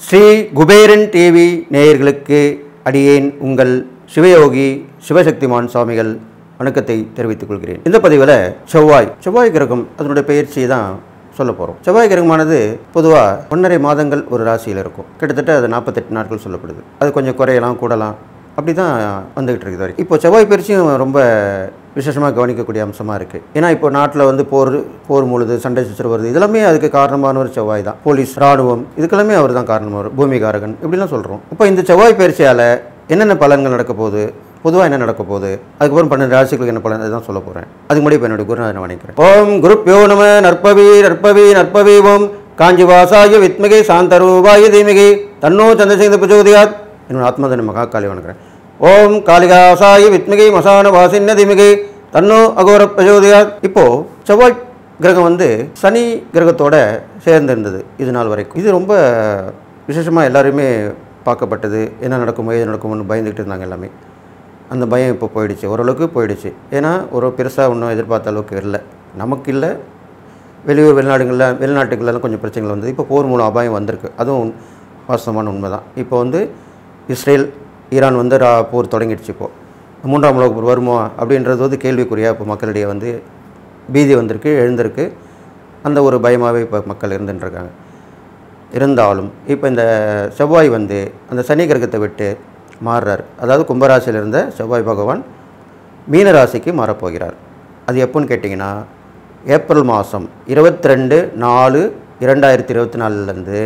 Sri Kuberan TV நேயர்களுக்கு அடியேன் உங்கள் சிவயோகி சிவசக்திமான் சுவாமிகள் வணக்கத்தை தெரிவித்துக் கொள்கிறேன் இந்த பதிவில் செவ்வாய் செவ்வாய் கிரகம் அதனுடைய பயிற்சியை தான் சொல்ல போகிறோம் செவ்வாய் கிரகமானது பொதுவாக ஒன்றரை மாதங்கள் ஒரு ராசியில் இருக்கும் கிட்டத்தட்ட அது நாற்பத்தெட்டு நாட்கள் சொல்லப்படுது அது கொஞ்சம் குறையலாம் கூடலாம் அப்படி தான் வந்துகிட்டு இருக்குது வரைக்கும் இப்போ செவ்வாய் பயிற்சியும் ரொம்ப விசேஷமாக கவனிக்கக்கூடிய அம்சமாக இருக்குது ஏன்னா இப்போ நாட்டில் வந்து போர் போர் முழுது சண்டை சச்சரவு வருது இதெல்லாமே அதுக்கு காரணமான ஒரு செவ்வாய் தான் போலீஸ் ராணுவம் இதுக்கெல்லாமே அவர் தான் காரணமாக பூமிகாரகன் இப்படிலாம் சொல்கிறோம் இப்போ இந்த செவ்வாய் பயிற்சியால் என்னென்ன பலன்கள் நடக்க போகுது பொதுவாக என்ன நடக்க போகுது அதுக்கப்புறம் பன்னெண்டு ராசிகளுக்கு என்ன பலன் தான் சொல்ல போகிறேன் அதுக்கு முன்னாடி இப்போ என்னுடைய குரு நான் வணக்கிறேன் ஓம் குருப்யோ நம நற்பவி நற்பவி நற்பவி ஓம் காஞ்சி வாசாய வித்மகே சாந்தரூபாய தீமிகே தன்னோ சந்திரசேகர பிரச்சோதயாத் என்னோட ஆத்மதன மகா காளி வணங்குறேன் ஓம் காளிகாசாய வித்மிகை மசான வாசின்ன திமிகை தன்னோ அகோர பிரச்சோதயாத் இப்போ செவ்வாய் கிரகம் வந்து சனி கிரகத்தோட சேர்ந்திருந்தது இது நாள் வரைக்கும் இது ரொம்ப விசேஷமாக எல்லாருமே பார்க்கப்பட்டது என்ன நடக்குமோ ஏது நடக்குமோன்னு பயந்துக்கிட்டு இருந்தாங்க எல்லாமே அந்த பயம் இப்போ போயிடுச்சு ஓரளவுக்கு போயிடுச்சு ஏன்னா ஒரு பெருசாக ஒன்றும் எதிர்பார்த்த அளவுக்கு இல்லை நமக்கு இல்லை வெளியூர் வெளிநாடுகளில் வெளிநாட்டுகளெல்லாம் கொஞ்சம் பிரச்சனைகள் வந்தது இப்போ போர் மூலம் அபாயம் வந்திருக்கு அதுவும் வாஸ்தவமான உண்மை தான் இப்போ வந்து இஸ்ரேல் ஈரான் வந்து ரா போர் தொடங்கிடுச்சு இப்போது மூன்றாம் உலக போர் வருமா அப்படின்றது வந்து கேள்விக்குறியாக இப்போ மக்களிடையே வந்து பீதி வந்திருக்கு எழுந்திருக்கு அந்த ஒரு பயமாகவே இப்போ மக்கள் இருந்துட்டுருக்காங்க இருந்தாலும் இப்போ இந்த செவ்வாய் வந்து அந்த சனி கிரகத்தை விட்டு மாறுறார் அதாவது கும்பராசியில் இருந்த செவ்வாய் பகவான் மீன ராசிக்கு மாறப்போகிறார் அது எப்போன்னு கேட்டிங்கன்னா ஏப்ரல் மாதம் இருபத்தி ரெண்டு நாலு இரண்டாயிரத்தி இருபத்தி நாலுலேருந்து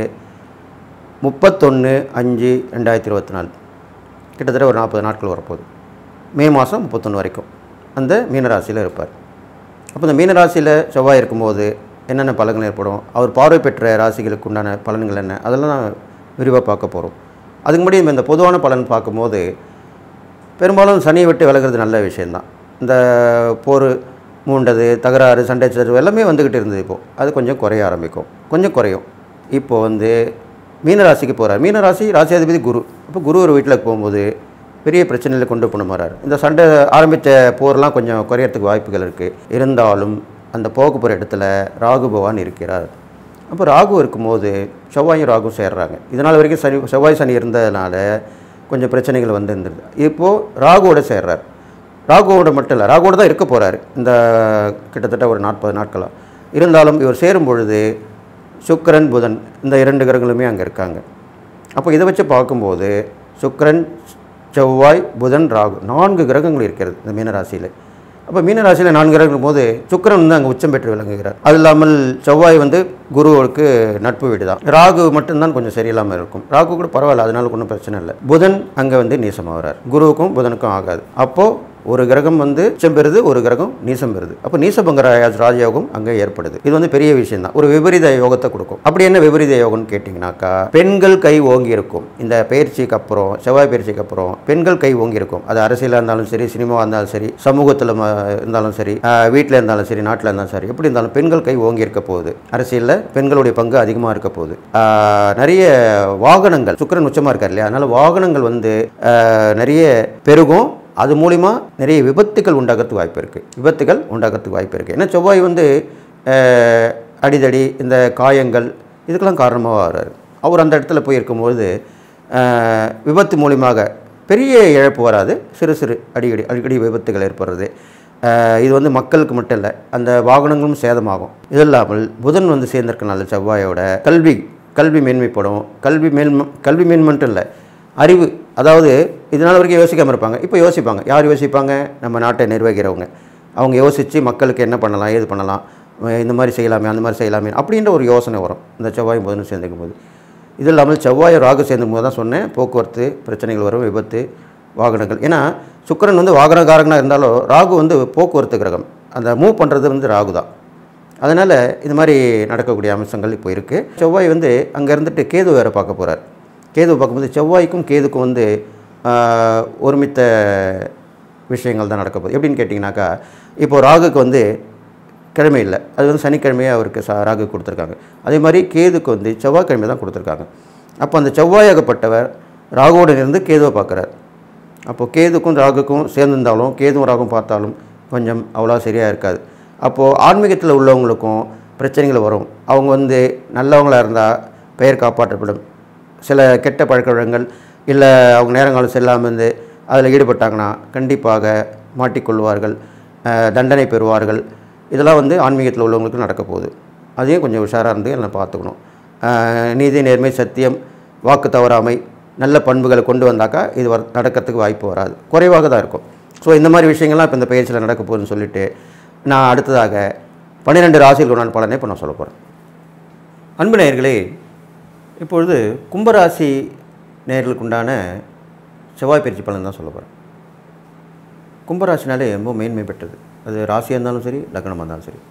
முப்பத்தொன்று அஞ்சு ரெண்டாயிரத்தி இருபத்தி நாலு கிட்டத்தட்ட ஒரு நாற்பது நாட்கள் வரப்போகுது மே மாதம் முப்பத்தொன்று வரைக்கும் அந்த மீனராசியில் இருப்பார் அப்போ இந்த மீனராசியில் செவ்வாய் இருக்கும்போது என்னென்ன பலன்கள் ஏற்படும் அவர் பார்வை பெற்ற ராசிகளுக்கு உண்டான பலன்கள் என்ன அதெல்லாம் நான் விரிவாக பார்க்க போகிறோம் அதுக்கு முன்னாடி நம்ம இந்த பொதுவான பலன் பார்க்கும்போது பெரும்பாலும் சனியை விட்டு விலகிறது நல்ல விஷயந்தான் இந்த போர் மூண்டது தகராறு சண்டை சச்சரவு எல்லாமே வந்துக்கிட்டு இருந்தது இப்போது அது கொஞ்சம் குறைய ஆரம்பிக்கும் கொஞ்சம் குறையும் இப்போ வந்து மீனராசிக்கு போகிறார் மீனராசி ராசியாதிபதி குரு இப்போ குரு ஒரு வீட்டில் போகும்போது பெரிய பிரச்சனையில் கொண்டு போன மாறார் இந்த சண்டை ஆரம்பித்த போர்லாம் கொஞ்சம் குறையறதுக்கு வாய்ப்புகள் இருக்குது இருந்தாலும் அந்த போக போகிற இடத்துல ராகு பகவான் இருக்கிறார் அப்போ ராகு இருக்கும்போது செவ்வாயும் ராகும் சேர்றாங்க இதனால் வரைக்கும் சனி செவ்வாய் சனி இருந்ததுனால கொஞ்சம் பிரச்சனைகள் வந்து இருந்தது இப்போது ராகுவோட சேர்றார் ராகுவோட மட்டும் இல்லை ராகுவோட தான் இருக்க போகிறாரு இந்த கிட்டத்தட்ட ஒரு நாற்பது நாட்களாக இருந்தாலும் இவர் சேரும் பொழுது சுக்கிரன் புதன் இந்த இரண்டு கிரகங்களுமே அங்கே இருக்காங்க அப்போ இதை வச்சு பார்க்கும்போது சுக்கிரன் செவ்வாய் புதன் ராகு நான்கு கிரகங்கள் இருக்கிறது இந்த மீனராசியில் அப்போ மீனராசியில் நான்கு கிரகம் போது சுக்கிரன் வந்து அங்கே உச்சம் பெற்று விளங்குகிறார் அது இல்லாமல் செவ்வாய் வந்து குருவுக்கு நட்பு வீடு தான் ராகு மட்டும்தான் கொஞ்சம் சரியில்லாமல் இருக்கும் ராகு கூட பரவாயில்ல அதனால ஒன்றும் பிரச்சனை இல்லை புதன் அங்கே வந்து நீசமாகிறார் குருவுக்கும் புதனுக்கும் ஆகாது அப்போது ஒரு கிரகம் வந்து உச்சம் பெறுது ஒரு கிரகம் நீசம் பெறுது அப்போ நீசபங்க ராஜ- ராஜயோகம் அங்கே ஏற்படுது இது வந்து பெரிய விஷயம் தான் ஒரு விபரீத யோகத்தை கொடுக்கும் அப்படி என்ன விபரீத யோகம்னு கேட்டிங்கனாக்கா பெண்கள் கை ஓங்கி இருக்கும் இந்த பயிற்சிக்கு அப்புறம் செவ்வாய் பயிற்சிக்கு அப்புறம் பெண்கள் கை ஓங்கி இருக்கும் அது அரசியலாக இருந்தாலும் சரி சினிமாவாக இருந்தாலும் சரி சமூகத்தில் இருந்தாலும் சரி வீட்டில் இருந்தாலும் சரி நாட்டில் இருந்தாலும் சரி எப்படி இருந்தாலும் பெண்கள் கை ஓங்கி இருக்க போகுது அரசியலில் பெண்களுடைய பங்கு அதிகமாக இருக்க போகுது ஆஹ், நிறைய வாகனங்கள் சுக்கிரன் உச்சமாக இருக்கார் இல்லையா அதனால் வாகனங்கள் வந்து ஆஹ், நிறைய பெருகும் அது மூலிமா நிறைய விபத்துகள் உண்டாகிறதுக்கு வாய்ப்பு இருக்குது விபத்துகள் உண்டாகிறதுக்கு வாய்ப்பு இருக்குது ஏன்னா செவ்வாய் வந்து ஆஹ், அடிதடி இந்த காயங்கள் இதுக்கெல்லாம் காரணமாக வர்றாரு அவர் அந்த இடத்துல போய் இருக்கும்போது ஆஹ், விபத்து மூலியமாக பெரிய இழப்பு வராது சிறு சிறு அடிக்கடி அடிக்கடி விபத்துகள் ஏற்படுறது ஆஹ், இது வந்து மக்களுக்கு மட்டும் இல்லை அந்த வாகனங்களும் சேதமாகும் இது இல்லாமல் புதன் வந்து சேர்ந்திருக்கனால செவ்வாயோட கல்வி கல்வி மேன்மைப்படும் கல்வி மேன்மை கல்வி மேன்மை மட்டும் இல்லை அறிவு அதாவது இதனால் வரைக்கும் யோசிக்காமல் இருப்பாங்க இப்போ யோசிப்பாங்க யார் யோசிப்பாங்க நம்ம நாட்டை நிர்வகிக்கிறவங்க அவங்க யோசித்து மக்களுக்கு என்ன பண்ணலாம் ஏது பண்ணலாம் அஹ் இந்த மாதிரி செய்யலாமே அந்த மாதிரி செய்யலாமே அப்படின்ற ஒரு யோசனை வரும் இந்த செவ்வாய் புதனும் சேர்ந்துக்கும் போது இது இல்லாமல் செவ்வாய் ராகு சேர்ந்துக்கும் போது தான் சொன்னேன் போக்குவரத்து பிரச்சனைகள் வரும் விபத்து வாகனங்கள் ஏன்னா சுக்கிரன் வந்து வாகனக்காரங்களாக இருந்தாலும் ராகு வந்து போக்குவரத்து கிரகம் அந்த மூவ் பண்ணுறது வந்து ராகு தான் அதனால் இது மாதிரி நடக்கக்கூடிய அம்சங்கள் இப்போ இருக்குது செவ்வாய் வந்து அங்கே இருந்துட்டு கேது வேறு பார்க்க போகிறார் கேது பார்க்கும்போது செவ்வாய்க்கும் கேதுக்கும் வந்து ஆஹ், ஒருமித்த விஷயங்கள் தான் நடக்க போகுது எப்படின்னு கேட்டிங்கனாக்கா இப்போ ராகுக்கு வந்து கிழமை இல்லை அது வந்து சனிக்கிழமையே அவருக்கு ச ராகு கொடுத்துருக்காங்க அதே மாதிரி கேதுக்கு வந்து செவ்வாய்க்கிழமை தான் கொடுத்துருக்காங்க அப்போ அந்த செவ்வாயாகப்பட்டவர் ராகுவோட இருந்து கேதுவை பார்க்குறார் அப்போ கேதுக்கும் ராகுக்கும் சேர்ந்திருந்தாலும் கேதுவும் ராகும் பார்த்தாலும் கொஞ்சம் அவ்வளோ சரியாக இருக்காது அப்போது ஆன்மீகத்தில் உள்ளவங்களுக்கும் பிரச்சனைகள் வரும் அவங்க வந்து நல்லவங்களாக இருந்தால் பெயர் காப்பாற்றப்படும் சில கெட்ட பழக்க வழக்கங்கள் இல்லை அவங்க நேரங்காலம் செல்லாமல் இருந்து அதில் ஈடுபட்டாங்கன்னா கண்டிப்பாக மாட்டிக்கொள்வார்கள் அஹ், தண்டனை பெறுவார்கள் இதெல்லாம் வந்து ஆன்மீகத்தில் உள்ளவங்களுக்கு நடக்க போகுது அதையும் கொஞ்சம் உஷாராக இருந்து எல்லாம் பார்த்துக்கணும் அஹ், நீதி நேர்மை சத்தியம் வாக்கு தவறாமை நல்ல பண்புகளை கொண்டு வந்தாக்கா இது வர நடக்கிறதுக்கு வாய்ப்பு வராது குறைவாக தான் இருக்கும் ஸோ இந்த மாதிரி விஷயங்கள்லாம் இப்போ இந்த பயிற்சியில் நடக்க போகுதுன்னு சொல்லிட்டு நான் அடுத்ததாக பன்னிரெண்டு ராசியில் உண்டான பலனை இப்போ நான் சொல்ல போகிறேன் அன்பு நேயர்களே இப்பொழுது கும்பராசி நேயர்களுக்கு உண்டான செவ்வாய் பயிற்சி பலன் தான் சொல்ல போகிறேன் கும்பராசினாலே ரொம்ப மேன்மை பெற்றது அது ராசியாக இருந்தாலும் சரி லக்னமாக இருந்தாலும் சரி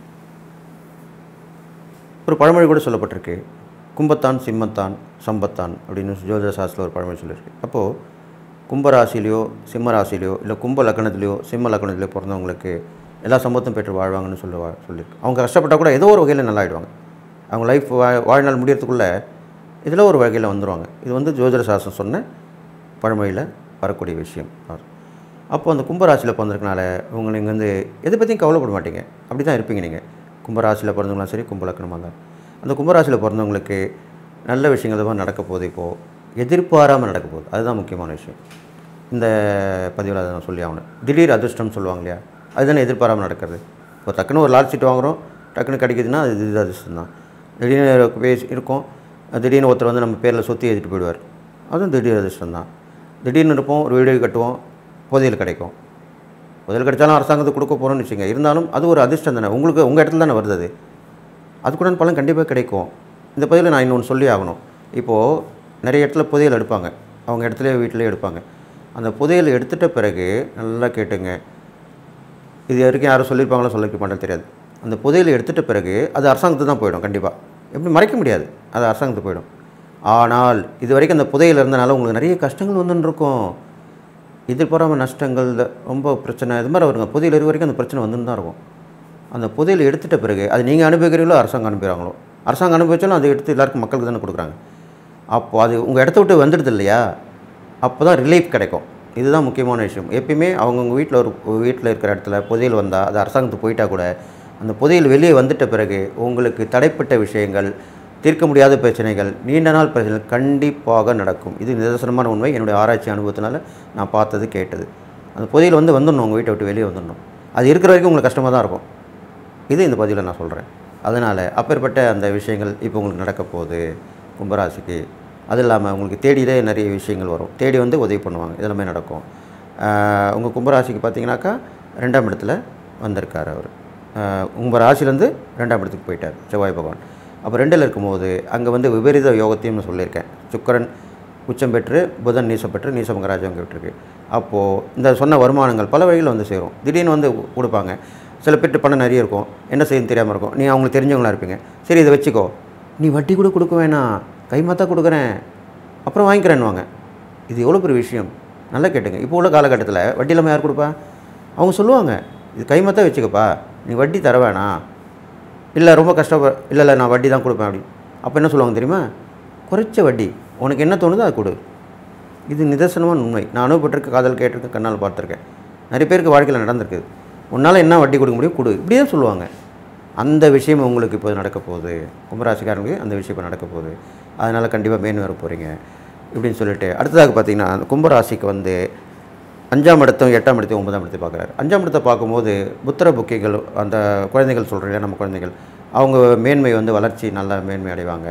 ஒரு பழமொழி கூட சொல்லப்பட்டிருக்கு கும்பத்தான் சிம்மத்தான் சம்பத்தான் அப்படின்னு ஜோதிட சாஸ்திரத்தில் ஒரு பழமொழி சொல்லியிருக்கு அப்போது கும்பராசிலையோ சிம்ம ராசிலையோ இல்லை கும்ப லக்னத்துலையோ சிம்ம லக்னத்துலையோ பிறந்தவங்களுக்கு எல்லா சம்பத்தும் பெற்று வாழ்வாங்கன்னு சொல்லி வா சொல்லியிருக்கு அவங்க கஷ்டப்பட்டால் கூட ஏதோ ஒரு வகையில் நல்லாயிடுவாங்க அவங்க லைஃப் வா வாழ்நாள் முடியறதுக்குள்ளே இதில் ஒரு வகையில் வந்துடுவாங்க இது வந்து ஜோதிட சாஸ்திரம் சொன்ன பழமொழியில் வரக்கூடிய விஷயம் அப்போ அந்த கும்பராசியில் பிறந்திருக்கனால உங்களை நீங்கள் வந்து எதை பற்றியும் கவலைப்பட மாட்டீங்க அப்படி தான் இருப்பீங்க நீங்கள் கும்பராசியில் பிறந்தவங்களும் சரி கும்பலக்கணமாக தான் அந்த கும்பராசியில் பிறந்தவங்களுக்கு நல்ல விஷயங்கள் தான் நடக்க போகுது இப்போது எதிர்பாராமல் நடக்க போகுது அதுதான் முக்கியமான விஷயம் இந்த பதிவில் அதை நான் சொல்லி ஆகணும் திடீர் அதிர்ஷ்டம்னு சொல்லுவாங்க இல்லையா அதுதானே எதிர்பாராமல் நடக்கிறது இப்போ டக்குன்னு ஒரு லாட் சீட் வாங்குகிறோம் டக்குன்னு கிடைக்குதுன்னா அது திடீர் அதிர்ஷ்டம் தான் திடீர்னு பேசி இருக்கும் திடீர்னு ஒருத்தர் வந்து நம்ம பேரில் சொத்தி எழுதிட்டு போயிடுவார் அதுவும் திடீர் அதிர்ஷ்டம் தான் திடீர்னு இருப்போம் ஒரு வீடு கட்டுவோம் புதையல் கிடைக்கும் புதையல் கிடைச்சாலும் அரசாங்கத்துக்கு கொடுக்க போகிறோம்னு வச்சுங்க இருந்தாலும் அது ஒரு அதிர்ஷ்டம் தானே உங்களுக்கு உங்கள் இடத்துல தானே வருது அது அதுக்குடன் பலன் கண்டிப்பாக கிடைக்கும் இந்த பதிவில் நான் இன்னொன்று சொல்லி ஆகணும் இப்போது நிறைய இடத்துல புதையல் எடுப்பாங்க அவங்க இடத்துல வீட்டிலே எடுப்பாங்க அந்த புதையல் எடுத்துட்ட பிறகு நல்லா கேட்டுங்க இது வரைக்கும் யாரும் சொல்லியிருப்பாங்களோ சொல்லிக்க மாட்டேன்னு தெரியாது அந்த புதையல் எடுத்துட்ட பிறகு அது அரசாங்கத்துக்கு தான் போயிடும் கண்டிப்பாக எப்படி மறைக்க முடியாது அது அரசாங்கத்துக்கு போயிடும் ஆனால் இது வரைக்கும் அந்த புதையல் இருந்தனால உங்களுக்கு நிறைய கஷ்டங்கள் வந்துன்னு இருக்கும் எதிர்பாராம நஷ்டங்கள் இந்த ரொம்ப பிரச்சனை இது மாதிரி வருங்க புதையல் இது வரைக்கும் அந்த பிரச்சனை வந்துன்னு தான் இருக்கும் அந்த புதையல் எடுத்துட்ட பிறகு அது நீங்கள் அனுபவிக்கிறீங்களோ அரசாங்கம் அனுப்புகிறாங்களோ அரசாங்கம் அனுபவிச்சாலும் அதை எடுத்து எல்லாருக்கும் மக்களுக்கு தானே கொடுக்குறாங்க அப்போ அது உங்கள் இடத்த விட்டு வந்துடுது இல்லையா அப்போ தான் ரிலீஃப் கிடைக்கும் இதுதான் முக்கியமான விஷயம் எப்பயுமே அவங்கவுங்க வீட்டில் ஒரு வீட்டில் இருக்கிற இடத்துல புதையல் வந்தால் அது அரசாங்கத்துக்கு போயிட்டா கூட அந்த புதையல் வெளியே வந்துட்ட பிறகு உங்களுக்கு தடைப்பட்ட விஷயங்கள் தீர்க்க முடியாத பிரச்சனைகள் நீண்ட நாள் பிரச்சனைகள் கண்டிப்பாக நடக்கும் இது நிதர்சனமான உண்மை என்னுடைய ஆராய்ச்சி அனுபவத்தினால நான் பார்த்தது கேட்டது அந்த புதையல் வந்து வந்துடணும் உங்கள் வீட்டை விட்டு வெளியே வந்துடணும் அது இருக்கிற வரைக்கும் உங்களுக்கு கஷ்டமாக தான் இருக்கும் இது இந்த பதிவில் நான் சொல்கிறேன் அதனால் அப்பேற்பட்ட அந்த விஷயங்கள் இப்போ உங்களுக்கு நடக்க போகுது கும்பராசிக்கு அது இல்லாமல் உங்களுக்கு தேடியிலே நிறைய விஷயங்கள் வரும் தேடி வந்து உதவி பண்ணுவாங்க இதெல்லாமே நடக்கும் உங்கள் கும்பராசிக்கு பார்த்தீங்கன்னாக்கா ரெண்டாம் இடத்துல வந்திருக்கார் அவர் உங்கள் ராசிலேருந்து ரெண்டாம் இடத்துக்கு போயிட்டார் செவ்வாய் பகவான் அப்போ ரெண்டில் இருக்கும்போது அங்கே வந்து விபரீத யோகத்தையும் சொல்லியிருக்கேன் சுக்கரன் உச்சம் பெற்று புதன் நீசம் பெற்று நீசமங்கராஜம் அங்கே விட்டுருக்கு அப்போது இந்த சொன்ன வருமானங்கள் பல வழியில் வந்து சேரும் திடீர்னு வந்து கொடுப்பாங்க சில பேர்ட்டு பணம் நிறைய இருக்கும் என்ன செய்யணும் தெரியாமல் இருக்கும் நீ அவங்களுக்கு தெரிஞ்சவங்களா இருப்பீங்க சரி இதை வச்சுக்கோ நீ வட்டி கூட கொடுக்க வேணாம் கைமாத்தா கொடுக்குறேன் அப்புறம் வாங்கிக்கிறேன்னுவாங்க இது எவ்வளோ பெரிய விஷயம் நல்லா கேட்டுங்க இப்போ உள்ள காலகட்டத்தில் வட்டி இல்லாமல் யார் கொடுப்பா அவங்க சொல்லுவாங்க இது கைமாத்தா வச்சுக்கப்பா நீ வட்டி தர வேணாம் இல்லை ரொம்ப கஷ்டப்ப இல்லை இல்லை நான் வட்டி தான் கொடுப்பேன் அப்படி அப்போ என்ன சொல்லுவாங்க தெரியுமா குறைச்ச வட்டி உனக்கு என்ன தோணுதோ அதை கொடு இது நிதர்சனமான உண்மை நான் அனுபவப்பட்டிருக்க காதல் கேட்டிருக்கேன் கண்ணால் பார்த்துருக்கேன் நிறைய பேருக்கு வாழ்க்கையில் நடந்திருக்குது உன்னால் என்ன வட்டி கொடுக்க முடியும் கொடு இப்படி தான் சொல்லுவாங்க அந்த விஷயம் உங்களுக்கு இப்போ நடக்க போகுது கும்பராசிக்காரங்களுக்கு அந்த விஷயம் இப்போ நடக்க போகுது அதனால் கண்டிப்பாக மேன் வர போகிறீங்க இப்படின்னு சொல்லிட்டு அடுத்ததாக பார்த்தீங்கன்னா அந்த கும்பராசிக்கு வந்து அஞ்சாம் இடத்தும் எட்டாம் இடத்தையும் ஒன்பதாம் இடத்தையும் பார்க்குறாரு அஞ்சாம் இடத்தை பார்க்கும்போது புத்திர புக்கிகள் அந்த குழந்தைகள் சொல்கிறீங்க நம்ம குழந்தைகள் அவங்க மேன்மை வந்து வளர்ச்சி நல்லா மேன்மை அடைவாங்க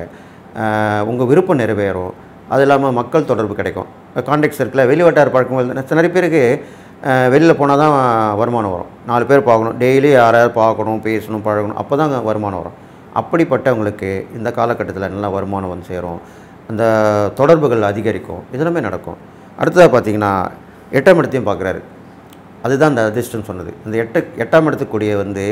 உங்கள் விருப்பம் நிறைவேறும் அது இல்லாமல் மக்கள் தொடர்பு கிடைக்கும் கான்டாக்ட்ஸ் இருக்குல்ல வெளிவட்டார் பழக்கம் நிறைய பேருக்கு வெளியில் போனால் தான் வருமானம் வரும் நாலு பேர் பார்க்கணும் டெய்லி யாராவது பார்க்கணும் பேசணும் பழகணும் அப்போ தான் வருமானம் வரும் அப்படிப்பட்டவங்களுக்கு இந்த காலகட்டத்தில் நல்லா வருமானம் வந்து சேரும் அந்த தொடர்புகள் அதிகரிக்கும் இதெல்லாமே நடக்கும் அடுத்ததாக பார்த்தீங்கன்னா எட்டாம் இடத்தையும் பார்க்குறாரு அதுதான் அந்த அதிர்ஷ்டம் சொன்னது இந்த எட்டு எட்டாம் இடத்துக்குரிய வந்து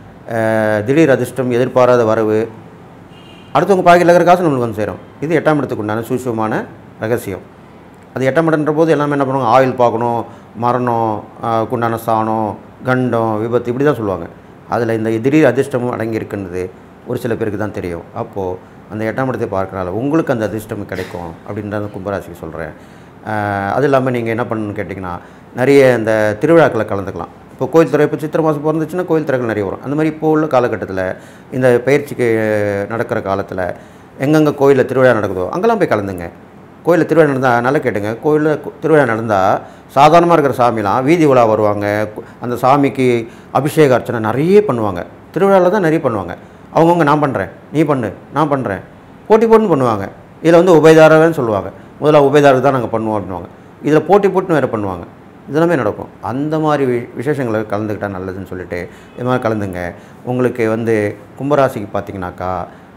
திடீர் அதிர்ஷ்டம் எதிர்பாராத வரவு அடுத்தவங்க பாக்கெட்டில் இருக்கிற காசு நம்மளுக்கு வந்து சேரும் இது எட்டாம் இடத்துக்கு உண்டான சூட்சமான ரகசியம் அது எட்டாம் இடம்ன்ற போது எல்லாமே என்ன பண்ணுவாங்க ஆயில் பார்க்கணும் மரணம் குண்டான சாணம் கண்டம் விபத்து இப்படி தான் சொல்லுவாங்க அதில் இந்த திடீர் அதிர்ஷ்டமும் அடங்கி இருக்குன்றது ஒரு சில பேருக்கு தான் தெரியும் அப்போது அந்த எட்டாம் இடத்தை பார்க்கறனால உங்களுக்கு அந்த அதிர்ஷ்டம் கிடைக்கும் அப்படின்றத கும்பராசிக்கு சொல்கிறேன் அது இல்லாமல் நீங்கள் என்ன பண்ணணும்னு கேட்டிங்கன்னா நிறைய இந்த திருவிழாக்களை கலந்துக்கலாம் இப்போ கோயில் திரை இப்போ சித்திரை மாதம் பிறந்துச்சுன்னா கோயில் திரைகள் நிறைய வரும் அந்த மாதிரி இப்போ உள்ள காலகட்டத்தில் இந்த பயிற்சிக்கு நடக்கிற காலத்தில் எங்கெங்கே கோயிலில் திருவிழா நடக்குதோ அங்கெல்லாம் போய் கலந்துங்க கோயிலில் திருவிழா நடந்தால் நல்லா கேட்டுங்க கோயிலில் கு- திருவிழா நடந்தால் சாதாரணமாக இருக்கிற சாமிலாம் வீதி உலா வருவாங்க கு- அந்த சாமிக்கு அபிஷேக அர்ச்சனை நிறைய பண்ணுவாங்க திருவிழாவில் தான் நிறைய பண்ணுவாங்க அவங்கவுங்க நான் பண்ணுறேன் நீ பண்ணு நான் பண்ணுறேன் போட்டி போட்டுன்னு பண்ணுவாங்க இதில் வந்து உபயதாரர்னு சொல்லுவாங்க முதல்ல உபயதாரர் தான் நாங்கள் பண்ணுவோம் அப்படின்வாங்க இதில் போட்டி போட்டுன்னு வேறு பண்ணுவாங்க இதெல்லாமே நடக்கும் அந்த மாதிரி வி விசேஷங்களை கலந்துக்கிட்டால் நல்லதுன்னு சொல்லிட்டு இது மாதிரி கலந்துங்க உங்களுக்கு வந்து கும்பராசிக்கு பார்த்தீங்கன்னாக்கா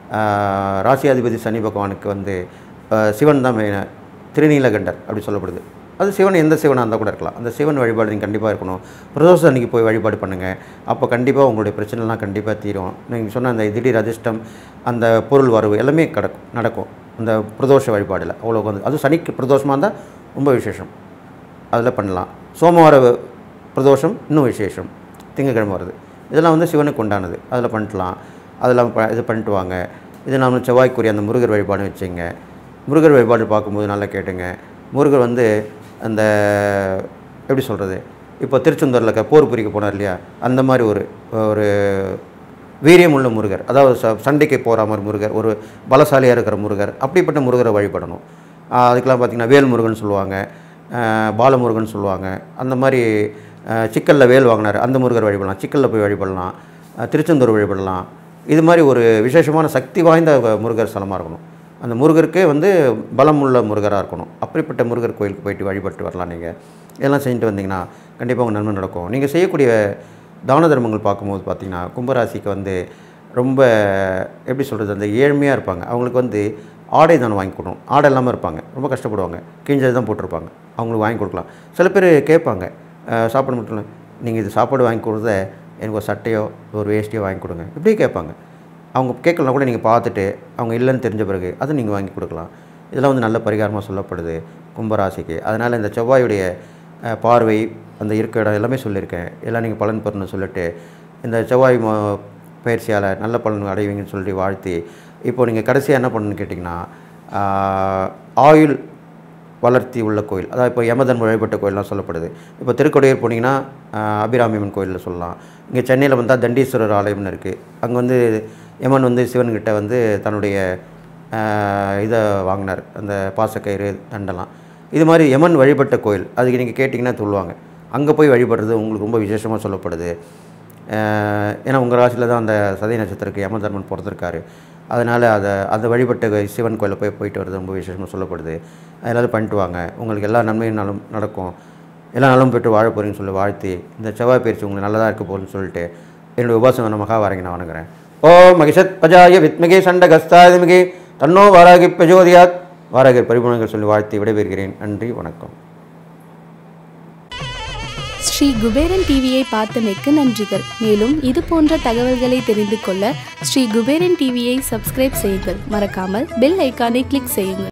ஆஹ், ராசியாதிபதி சனி பகவானுக்கு வந்து ஆஹ், சிவன் தான் மெயின் திருநீலகண்டர் அப்படி சொல்லப்படுது அது சிவன் எந்த சிவனாக இருந்தால் கூட இருக்கலாம் அந்த சிவன் வழிபாடு நீங்கள் கண்டிப்பாக இருக்கணும் பிரதோஷம் அன்றைக்கி போய் வழிபாடு பண்ணுங்கள் அப்போ கண்டிப்பாக உங்களுடைய பிரச்சனைலாம் கண்டிப்பாக தீரும் நீங்கள் சொன்ன அந்த திடீர் அதிர்ஷ்டம் அந்த பொருள் வரவு எல்லாமே கிடக்கும் நடக்கும் அந்த பிரதோஷ வழிபாடில் அவ்வளோ வந்து அது சனிக்கு பிரதோஷமாக இருந்தால் ரொம்ப விசேஷம் அதில் பண்ணலாம் சோமவார பிரதோஷம் இன்னும் விசேஷம் திங்கக்கிழமை வருது இதெல்லாம் வந்து சிவனுக்கு உண்டானது அதில் பண்ணிக்கலாம் அதெல்லாம் ப இது பண்ணிட்டு வாங்க இது நம்ம செவ்வாய்க்குரிய அந்த முருகர் வழிபாடு வச்சுங்க முருகர் வழிபாடு பார்க்கும்போது நல்லா கேட்டுங்க முருகர் வந்து அந்த எப்படி சொல்கிறது இப்போ திருச்செந்தூரில் இருக்க போர் புரிக்க போனார் இல்லையா அந்த மாதிரி ஒரு ஒரு வீரியமுள்ள முருகர் அதாவது ச சண்டைக்கு போகிற மாதிரி முருகர் ஒரு பலசாலியாக இருக்கிற முருகர் அப்படிப்பட்ட முருகரை வழிபடணும் ஆஹ் அதுக்கெல்லாம் பார்த்திங்கன்னா வேல் முருகன் சொல்லுவாங்க ஆஹ் பாலமுருகன் சொல்லுவாங்க அந்த மாதிரி ஆஹ் சிக்கலில் வேல் வாங்கினார் அந்த முருகர் வழிபடலாம் சிக்கலில் போய் வழிபடலாம் ஆஹ் திருச்செந்தூர் வழிபடலாம் இது மாதிரி ஒரு விசேஷமான சக்தி வாய்ந்த வ- முருகர் ஸ்தலமாக இருக்கணும் அந்த முருகருக்கே வந்து பலம் உள்ள முருகராக இருக்கணும் அப்படிப்பட்ட முருகர் கோயிலுக்கு போயிட்டு வழிபட்டு வரலாம் நீங்கள் இதெல்லாம் செஞ்சுட்டு வந்தீங்கன்னா கண்டிப்பாக உங்கள் நன்மை நடக்கும் நீங்கள் செய்யக்கூடிய தான தர்மங்கள் பார்க்கும்போது பார்த்தீங்கன்னா கும்பராசிக்கு வந்து ரொம்ப எப்படி சொல்கிறது அந்த ஏழ்மையாக இருப்பாங்க அவங்களுக்கு வந்து ஆடை தானம் வாங்கி கொடுக்கணும் ஆடை இல்லாமல் இருப்பாங்க ரொம்ப கஷ்டப்படுவாங்க கிஞ்சது தான் போட்டிருப்பாங்க அவங்களுக்கு வாங்கி கொடுக்கலாம் சில பேர் கேட்பாங்க அஹ், சாப்பாடு மட்டும் இல்லை நீங்கள் இது சாப்பாடு வாங்கி கொடுத்தத எனக்கு ஒரு சட்டையோ ஒரு வேஷ்டியோ வாங்கி கொடுங்க இப்படியே கேட்பாங்க அவங்க கேட்கலனா கூட நீங்கள் பார்த்துட்டு அவங்க இல்லைன்னு தெரிஞ்ச பிறகு அதை நீங்கள் வாங்கி கொடுக்கலாம் இதெல்லாம் வந்து நல்ல பரிகாரமாக சொல்லப்படுது கும்பராசிக்கு அதனால் இந்த செவ்வாயுடைய அஹ், பார்வை அந்த இருக்க இடம் எல்லாமே சொல்லியிருக்கேன் எல்லாம் நீங்கள் பலன் பெறணும்னு சொல்லிட்டு இந்த செவ்வாய் ம- பயிற்சியால் நல்ல பலன் அடைவீங்கன்னு சொல்லி வாழ்த்தி இப்போ நீங்கள் கடைசியாக என்ன பண்ணணும்னு கேட்டிங்கன்னா ஆஹ், ஆயுள் வளர்த்தி உள்ள கோயில் அதாவது இப்போ யமதன் வழிபட்ட கோயில்லாம் சொல்லப்படுது இப்போ திருக்கொடையூர் போனீங்கன்னா ஆஹ், அபிராமியம்மன் கோயிலில் சொல்லலாம் இங்கே சென்னையில் வந்தால் தண்டீஸ்வரர் ஆலயம்னு இருக்குது அங்கே வந்து யமன் வந்து சிவன்கிட்ட வந்து தன்னுடைய ஆஹ், இதை வாங்கினார் அந்த பாசக்கயிறு தண்டெல்லாம் இது மாதிரி யமன் வழிபட்ட கோயில் அதுக்கு நீங்கள் கேட்டிங்கன்னா சொல்லுவாங்க அங்கே போய் வழிபடுறது உங்களுக்கு ரொம்ப விசேஷமாக சொல்லப்படுது ஆஹ், ஏன்னா உங்கள் ராசியில் தான் அந்த சதய நட்சத்திரக்கு யமதர்மன் பிறந்திருக்காரு அதனால் அதை அந்த வழிபட்ட சிவன் கோயிலில் போய் போயிட்டு வர்றது ரொம்ப விசேஷமாக சொல்லப்படுது அதனால் பண்ணிட்டு வாங்க உங்களுக்கு எல்லா நன்மையும் நலம் நடக்கும் எல்லா நலம் பெற்று வாழ போகிறீங்கன்னு சொல்லி வாழ்த்தி இந்த செவ்வாய் பயிற்சி உங்களுக்கு நல்லதாக இருக்க போகுதுன்னு சொல்லிட்டு என்னுடைய உபாசன மகா வாரங்கி நான் வணங்குறேன் ஓ மகிஷத் பஜாய வித்மிகே சண்டகஸ்தாதிமிகே தன்னோ வாராகி பிரஜோதியாத் வாராகி பரிபூர்ணங்கள் சொல்லி வாழ்த்தி விடைபெறுகிறேன் நன்றி வணக்கம் ஸ்ரீ குபேரன் டிவியை பார்த்தமைக்கு நன்றிகள் மேலும் இது போன்ற தகவல்களை தெரிந்து கொள்ள ஸ்ரீ குபேரன் டிவியை சப்ஸ்கிரைப் செய்யுங்கள் மறக்காமல் பெல் ஐக்கானை கிளிக் செய்யுங்கள்